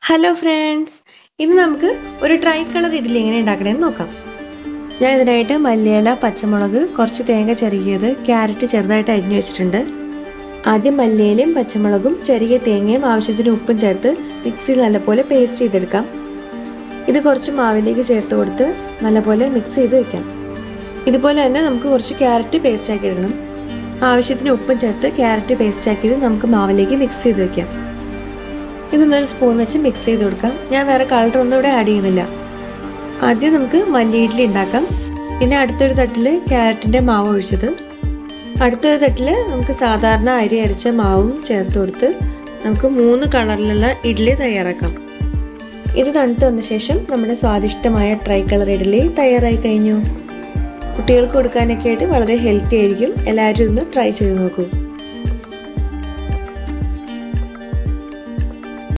hello friends ഇന്ന് നമുക്ക് ഒരു ട്രൈ കളർ ഇഡ്ഡലി എങ്ങനെ ഉണ്ടാക്കണമെന്ന് നോക്കാം ഞാൻ ഇതിനായിട്ട് മല്ലിയില പച്ചമുളക് കുറച്ച് തേങ്ങ ചെറുകിയത് ക്യാരറ്റ് ചെറുതായിട്ട് അരിഞ്ഞു വെച്ചിട്ടുണ്ട് ആദ്യം മല്ലിയിലയും പച്ചമുളകും ചെറിയ തേങ്ങയും ആവശ്യത്തിന് ഉപ്പും ചേർത്ത് മിക്സിയിൽ നല്ലപോലെ പേസ്റ്റ് ചെയ്തെടുക്കാം ഇത് കുറച്ച് മാവിലേക്ക് ചേർത്ത് കൊടുത്ത് നല്ലപോലെ മിക്സ് ചെയ്ത് വെക്കാം ഇതുപോലെ തന്നെ നമുക്ക് കുറച്ച് ക്യാരറ്റ് പേസ്റ്റ് ആക്കി ഇടണം ആവശ്യത്തിന് ഉപ്പും ചേർത്ത് ക്യാരറ്റ് പേസ്റ്റ് ആക്കിയത് നമുക്ക് മാവിലേക്ക് മിക്സ് ചെയ്ത് വെക്കാം ഇതൊന്നൊരു സ്പൂൺ വെച്ച് മിക്സ് ചെയ്ത് കൊടുക്കാം ഞാൻ വേറെ കളർ ഒന്നും ഇവിടെ ആഡ് ചെയ്യുന്നില്ല ആദ്യം നമുക്ക് മല്ലി ഇഡ്ഡലി ഉണ്ടാക്കാം പിന്നെ അടുത്തൊരു തട്ടിൽ ക്യാരറ്റിൻ്റെ മാവ് ഒഴിച്ചത് അടുത്തൊരു തട്ടിൽ നമുക്ക് സാധാരണ അരി അരച്ച മാവും ചേർത്ത് കൊടുത്ത് നമുക്ക് മൂന്ന് കളറിലുള്ള ഇഡ്ഡലി തയ്യാറാക്കാം ഇത് തണുത്ത് വന്ന ശേഷം നമ്മുടെ സ്വാദിഷ്ടമായ ട്രൈ കളർ ഇഡ്ഡലി തയ്യാറായി കഴിഞ്ഞു കുട്ടികൾക്ക് കൊടുക്കാനൊക്കെ ആയിട്ട് വളരെ ഹെൽത്തി ആയിരിക്കും എല്ലാവരും ഒന്ന് ട്രൈ ചെയ്ത് നോക്കൂ